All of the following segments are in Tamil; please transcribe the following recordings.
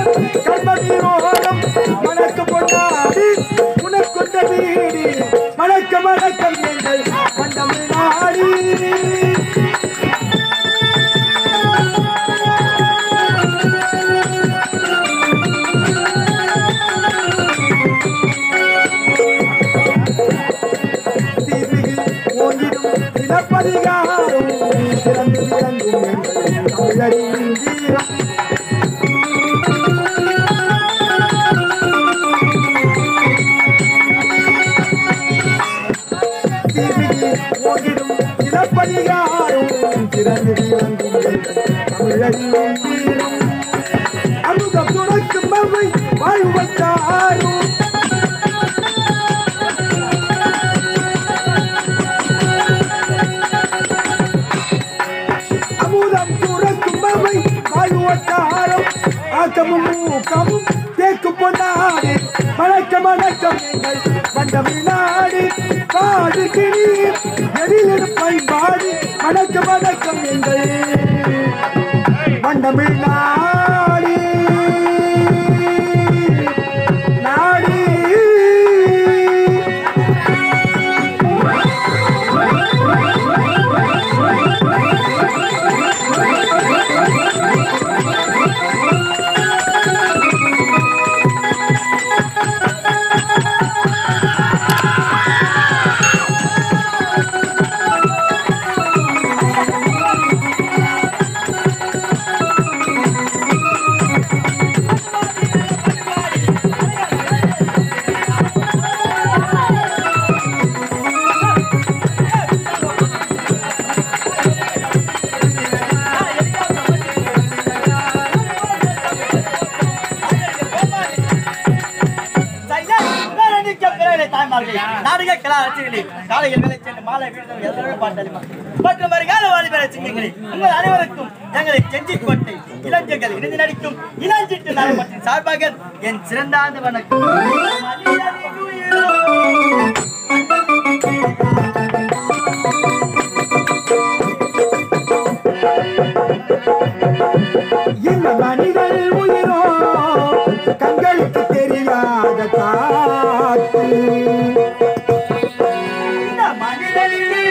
கர்மவீரோகம் மணக்க பொன்னாடி உனக்கொண்ட வீடு மணக்க மணக்கம் எங்கள் கண்டமிழ்நாடி தீவிரில் ஓங்கிடும் சிலப்பதிகாரம் சிறந்து விளங்கும் எங்கள் தமிழரின் வீரம் தீவிரில் ஓங்கிடும் சிலப்பதிகாரம் சிறந்து விளங்கும் எங்கள் தமிழரின் வீரம் அமுதம் துறக்கும் அவை வாழ்வத்தாரும் அமுதம் துறக்கும் அவை வாழ்வத்தாரும் ஆக்கமும் ஊக்கமும் தேக்கு பொன்னாடி வணக்கம் வணக்கம் எங்கள் வண்டமிழ்நாடு பாடு கிணீர் எதிலிருப்பை பாடி வணக்கம் வணக்கம் எங்கள் வண்டமிழ்நாடு நாடு நாடுக கலா ரசிகர்களே காலையில் வேலை சென்று மாலை வீடுகள் எல்லாரும் பாட்டறிமா மற்றும் வருகால வாலிபர சிங்கங்களே உங்கள் அனைவருக்கும் எங்களை செஞ்சிக்கோட்டை இளைஞர்கள் இணைந்து நடிக்கும் இளஞ்சிட்டு நாள் மற்றும் சார்பாக என் சிறந்தாந்த வணக்கம் இந்த மனிதர் உயிரோ கண்களுக்கு தெரியாத காத்து இந்த மனிதனிலே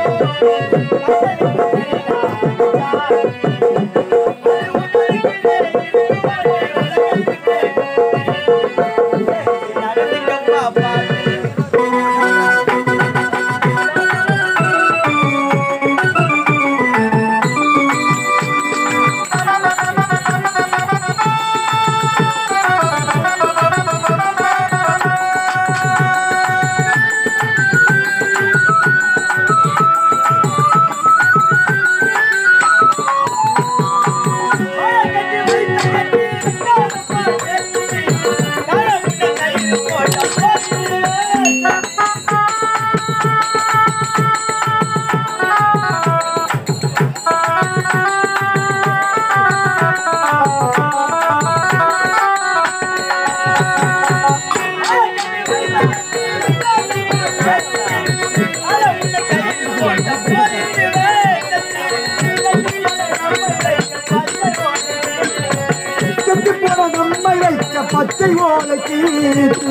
செத்து போன நம்மை வைக்க பச்சை ஓலை கீழ்த்து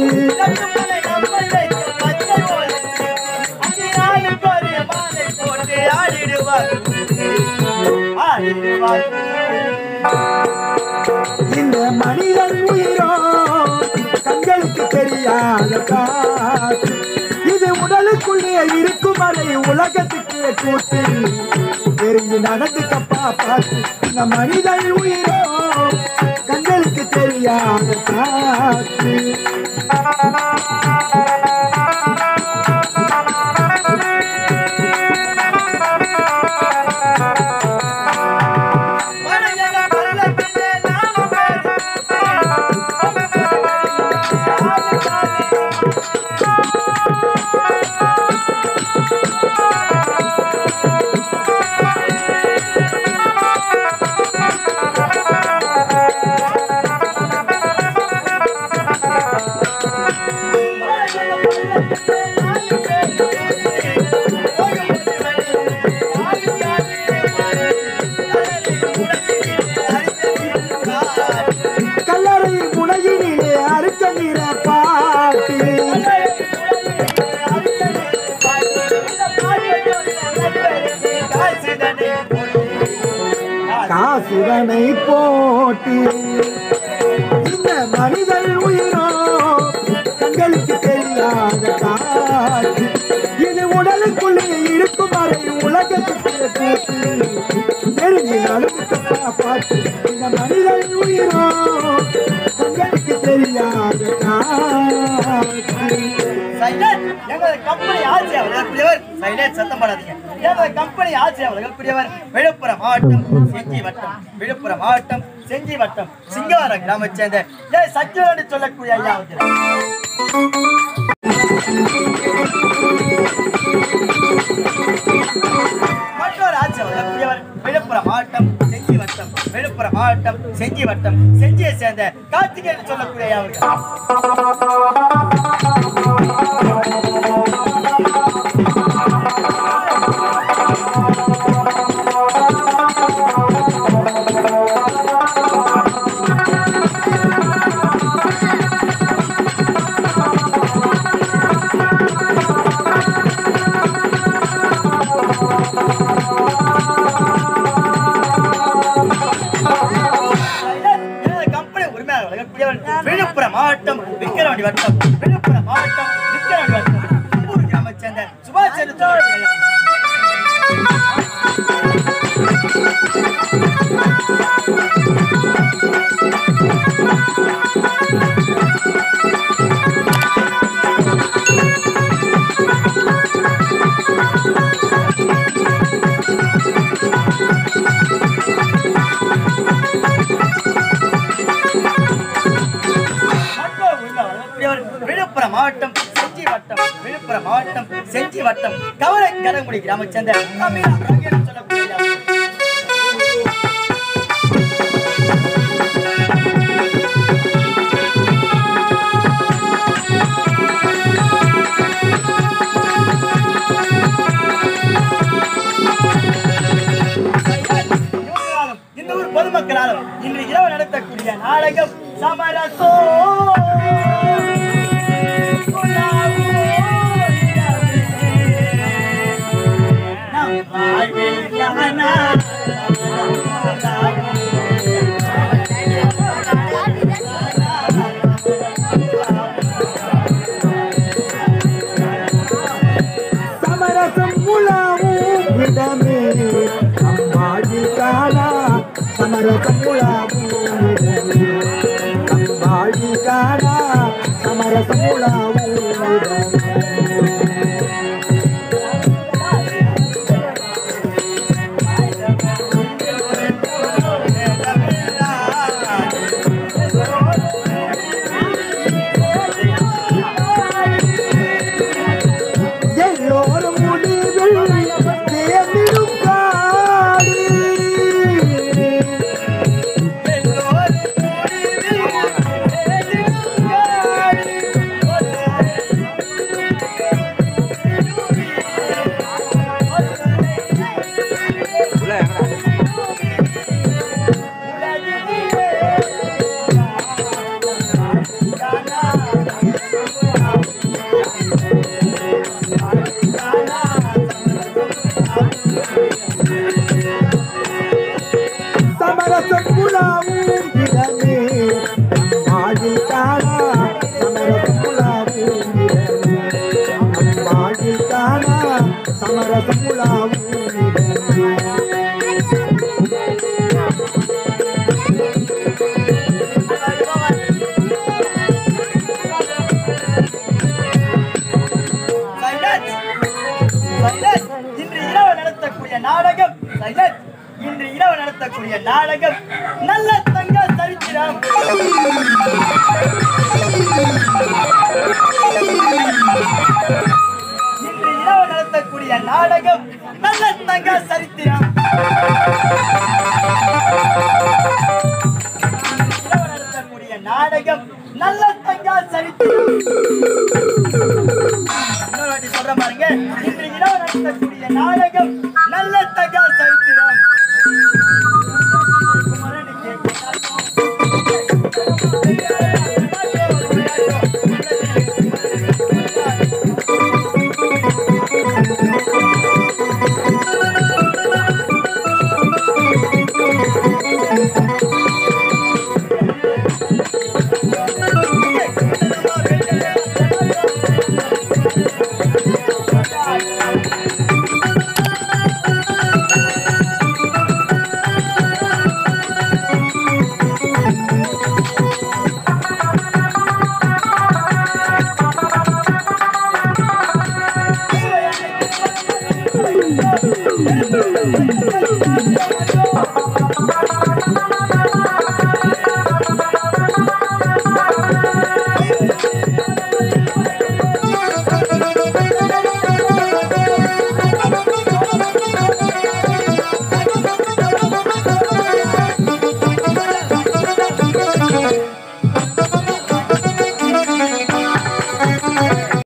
இந்த மனிதன் உயிரோ கண்களுக்கு தெரியாத காத்து இது உடலுக்குள்ளே இருக்கும் வரை உலகத்துக்கு கூட்டு தெரிஞ்சு நடந்துக்கப்பா பார்த்து இந்த மனிதன் உயிரோ கண்களுக்கு தெரியாத காத்து கள்ள இத்தனை போட்டி இந்த மனிதன் உயிரோ தங்களுக்கு தெரியாத காட்சி இது உடலுக்குள்ளே இருக்கும் வரை உலகத்துக்கு கூட்டி நெருங்கி நடுத்தப்பா பாட்டு இந்த மனிதன் உயிரோ தங்களுக்கு தெரியாத காட்சி சைலண்ட் எங்களது கம்பெனி ஆட்சியாளர் வழங்கக்கூடியவர் சைலண்ட் சத்தம் போடாதீங்க எங்களது கம்பெனி ஆட்சியாளர் வழங்கக்கூடியவர் விழுப்புரம் மாவட்டம் செஞ்சி வட்டம் விழுப்புரம் மாவட்டம் செஞ்சி வட்டம் சிங்கவரம் கிராமத்தை சேர்ந்த ஏ சச்சிவன் சொல்லக்கூடிய ஐயா அவர்கள். மற்றொரு ஆட்சியாளர் வழங்கக்கூடியவர் விழுப்புரம் மாவட்டம் செஞ்சி வட்டம் விழுப்புரம் மாவட்டம் செஞ்சி வட்டம் செஞ்சியை சேர்ந்த கார்த்திகேயன் சொல்லக்கூடிய ஐயா அவர்கள். எனது கம்பெனி உரிமையாளர் வழங்கக்கூடியவன் விழுப்புரம் மாவட்டம் விக்கிரவாண்டி வட்டம் விழுப்புரம் மாவட்டம் விக்கிரவாண்டி வட்டம் கும்பூர் கிராமத்தை சேர்ந்த சுபாஷ் சந்திர சோழன். மற்றொரு உரிமையாளர் வழங்கக்கூடியவர் விழுப்புரம் மாவட்டம் செஞ்சி வட்டம் விழுப்புரம் மாவட்டம் செஞ்சி வட்டம் கவலை கடமுடி கிராமத்தை சேர்ந்த தமிழா ரங்கன் சொல்லக்கூடிய ஐயா. இவர்களாலும், இந்த ஊர் பொதுமக்களாலும் இன்று இரவு நடத்தக்கூடிய நாடகம் சமரசோ நம் வாழ்வில் யமனா சமரசம் உலாவும் இடமே அம்மாடில் காணா சமரசம் உலாவும் இடமே அம்மாடில் காணா சமரசம் உலாவும் இடமே எல்லோரும் முடிவில் தேர்ந்திடும் காடு சமரசம் உலாவும் இடமே அம்மாடில் காணா சமரசம் உலாவும் இடமே அம்மாடில் காணா சமரசம் உலாவும் இடமே சைலன்ஸ் சைலன்ஸ் இன்று இரவு நடத்தக்கூடிய நாடகம் சைலன்ஸ் இன்று இரவு நடத்தக்கூடிய நாடகம் நல்ல தங்க சரித்திரம் இன்று இரவு நடத்தக்கூடிய நாடகம் நல்ல தங்க சரித்திரம் இரவு நடத்தக்கூடிய நாடகம் நல்ல தங்க சரித்திரம் இன்னொரு வாட்டி சொல்ற பாருங்க இன்று இரவு நடத்தக்கூடிய நாடகம் நல்ல தகா சரித்திரம் ஆ